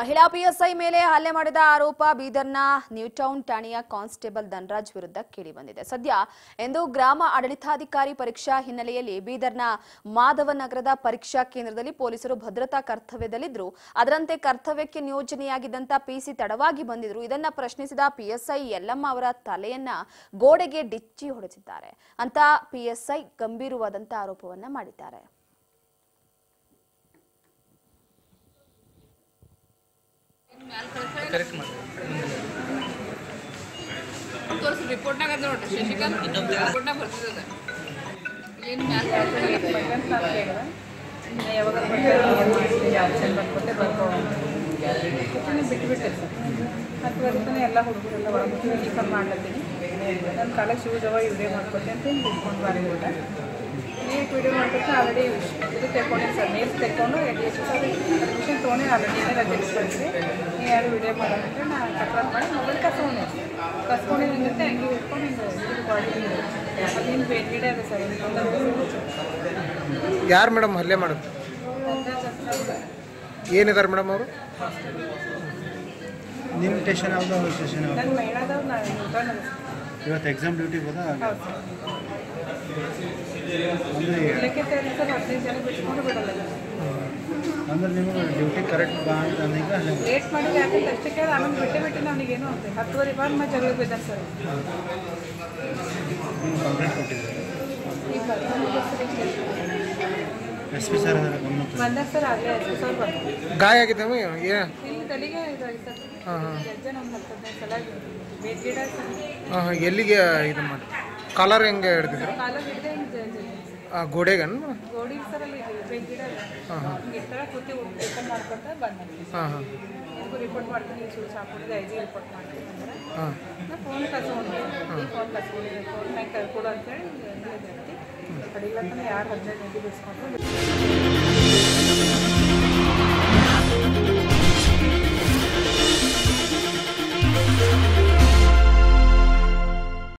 ಮಹಿಳಾ ಪಿಎಸ್ಐ ಮೇಲೆ ಹಲ್ಲೆ ಮಾಡಿದ ಆರೋಪ ಬೀದರ್ನ ನ್ಯೂಟೌನ್ ಠಾಣೆಯ ಕಾನ್ಸ್ಟೇಬಲ್ ಧನರಾಜ್ ವಿರುದ್ಧ ಕೇಳಿಬಂದಿದೆ ಸದ್ಯ ಎಂದು ಗ್ರಾಮ ಆಡಳಿತಾಧಿಕಾರಿ ಪರೀಕ್ಷಾ ಹಿನ್ನೆಲೆಯಲ್ಲಿ ಬೀದರ್ನ ಮಾಧವನಗರದ ಪರೀಕ್ಷಾ ಕೇಂದ್ರದಲ್ಲಿ ಪೊಲೀಸರು ಭದ್ರತಾ ಕರ್ತವ್ಯದಲ್ಲಿದ್ದರು ಅದರಂತೆ ಕರ್ತವ್ಯಕ್ಕೆ ನಿಯೋಜನೆಯಾಗಿದ್ದಂತ ಪಿಸಿ ತಡವಾಗಿ ಬಂದಿದ್ರು ಇದನ್ನ ಪ್ರಶ್ನಿಸಿದ ಪಿಎಸ್ಐ ಯಲ್ಲಮ್ಮ ಅವರ ತಲೆಯನ್ನ ಗೋಡೆಗೆ ಡಿಚ್ಚಿ ಹೊಡೆದಿದ್ದಾರೆ ಅಂತ ಪಿಎಸ್ಐ ಗಂಭೀರವಾದಂತ ಆರೋಪವನ್ನ ಮಾಡಿದ್ದಾರೆ ಕರೆಕ್ಟ್ ಮಾಡಿ ತೋರಿಸಿ ರಿಪೋರ್ಟ್ನಾಗ ಅದ ನೋಡ್ರಿ ಶಶಿಕಾಂತ್ ರಿಪೋರ್ಟ್ನಾಗ ಬರ್ತದ ಏನು ಮ್ಯಾಲ್ ಯಾವಾಗ ಆಪ್ಷನ್ ಬರ್ಕೊಟ್ಟೆ ಬರ್ಕೊ ಬಿಟ್ಬಿಟ್ಟೆ ಸರ್ ಹತ್ತುವರೆತನ ಎಲ್ಲ ಹುಡುಗರೆಲ್ಲ ಒಳಗೆ ಯೂನಿಫಾರ್ಮ್ ಮಾಡ್ಲತ್ತೀನಿ ನನ್ನ ಕಾಲಕ್ಕೆ ಶೂಸ್ ಅವ ವಿಡಿಯೋ ಮಾಡ್ಕೊಟ್ಟೆ ಅಂತ ಹಿಂಗೆ ಬಿಟ್ಕೊಂಡು ಬಾರಿ ಊಟ ನೀವು ವಿಡಿಯೋ ಮಾಡ್ಕೊಟ್ಟು ಆಲ್ರೆಡಿ ಇದು ತೆಕ್ಕೊಂಡಿನಿ ಸರ್ ಮೇಲ್ಸ್ ತೆಕ್ಕೊಂಡು ಎಡಿ ಎಷ್ಟು ಸರ್ ಅಡ್ಮಿಷನ್ ತೊಗೊಂಡು ಆಲ್ರೆಡಿ ರಜೆ ಇಟ್ಕೊಂಡಿದ್ದೆ ನೀವು ಯಾರು ವಿಡಿಯೋ ಮಾಡೋದಂದ್ರೆ ನಾನು ತಕ್ರಾರು ಮಾಡಿ ಮೊಬೈಲ್ ಕಸ್ಕೊಂಡೆ ಕಸ್ಕೊಂಡಿದ್ದಂತೆ ಹಂಗೆ ಇಟ್ಕೊಂಡು ಹಿಂಗೆ ಇದು ಬಾಡಿ ಅದೇನು ಬೇರೆ ಗಿಡ ಇದೆ ಸರ್ ಯಾರು ಮೇಡಮ್ ಹಲ್ಲೆ ಮಾಡೋದು ಏನಿದ್ದಾರೆ ಮೇಡಮ್ ಅವರು ನಿಮ್ಮ ಸ್ಟೇಷನ್ ಯಾವುದು ಅವ್ರ ಸ್ಟೇಷನ್ ಯಾವುದು ನನ್ನ ಮಹಿಳಾದವ್ರು ನಾನು ಊಟ ಇವತ್ತು ಎಕ್ಸಾಮ್ ಡ್ಯೂಟಿ ಹೋದ ಹೌದು ಸರ್ ಅಂದರೆ ಇಲ್ಲಕ್ಕೆ ಸರ್ ಸರ್ ಹದಿನೈದು ಜನ ಬಿಟ್ಕೊಂಡು ಬಿಡಲ್ಲ ಅಂದ್ರೆ ನಿಮಗೆ ಡ್ಯೂಟಿ ಕರೆಕ್ಟ್ ಬಾ ಅಂತ ಅಂದೀಗ ಲೇಟ್ ಮಾಡಿದ್ರೆ ಯಾಕಂತ ಅಷ್ಟೇ ಕೇಳಿ ಆಮೇಲೆ ಬಿಟ್ಟೆ ಬಿಟ್ಟು ಅವನಿಗೇನು ಅಂತ ಹತ್ತುವರೆ ಬಾರ್ ಮತ್ತೆ ಜಗಳ ಬಿದ್ದಾನೆ ಸರ್ ನೀವು ಕಂಪ್ಲೇಂಟ್ ಕೊಟ್ಟಿದ್ದೀರಿ ಈಗ ಬರ್ತಾನೆ ಎಸ್ ಪಿ ಸರ್ ಅದರ ಗಮನಕ್ಕೆ ಬಂದಾಗ ಸರ್ ಆಗಲೇ ಎಷ್ಟು ಸರ್ ಬಂದ ಗಾಯ ಆಗಿದೆ ಏ ಇಲ್ಲಿ ತಲೆಗೆ ಇದಾಗಿ ಸರ್ ಹಾಂ ಹಾಂ ಜಜ್ಜ ನಮ್ಮ ಹತ್ತದೈದು ಸಲ ಬೇರೆ ಗಿಡ ಸರ್ ಹಾಂ ಹಾಂ ಎಲ್ಲಿಗೆ ಇದು ಮಾಡಿ ಕಾಲರ್ ಹೆಂಗೆ ಹಿಡ್ದಿದ್ರು ಕಾಲ ಹಿಡಿದೆ ಹಿಂಗೆ ಆ ಗೋಡೆಗನ್ ಗೋಡಿ ಸರ್ ಅಲ್ಲಿ ಬೇರೆ ಗಿಡ ಹಿಂಗೆ ಇರ್ತಾರೆ ಕೂತಿ ಊಟ ಮಾಡ್ಕೊತ ಬಂದ ಹಾಂ ಹಾಂ ನಿಮಗೂ ರಿಪೋರ್ಟ್ ಮಾಡ್ತೀನಿ ಶೂ ಚಾಪುಡಿದ ಐಜಿ ರಿಪೋರ್ಟ್ ಮಾಡ್ತೀನಿ ಅಂದ್ರೆ ಹಾಂ ನಾ ಫೋನ್ ಕಸ್ಕೊಂಡು ಈ ಫೋನ್ ಕಸ್ಕೊಂಡಿದ್ದೆ ಫೋನ್ ಮ್ಯಾಗ ಕೊಡು ಅಂತೇಳಿ ಕಡಿಲತ್ತನ ಯಾರು ಹದಿನೈದು ಗಂಟೆ ಬಿಡಿಸ್ಕೊಂಡು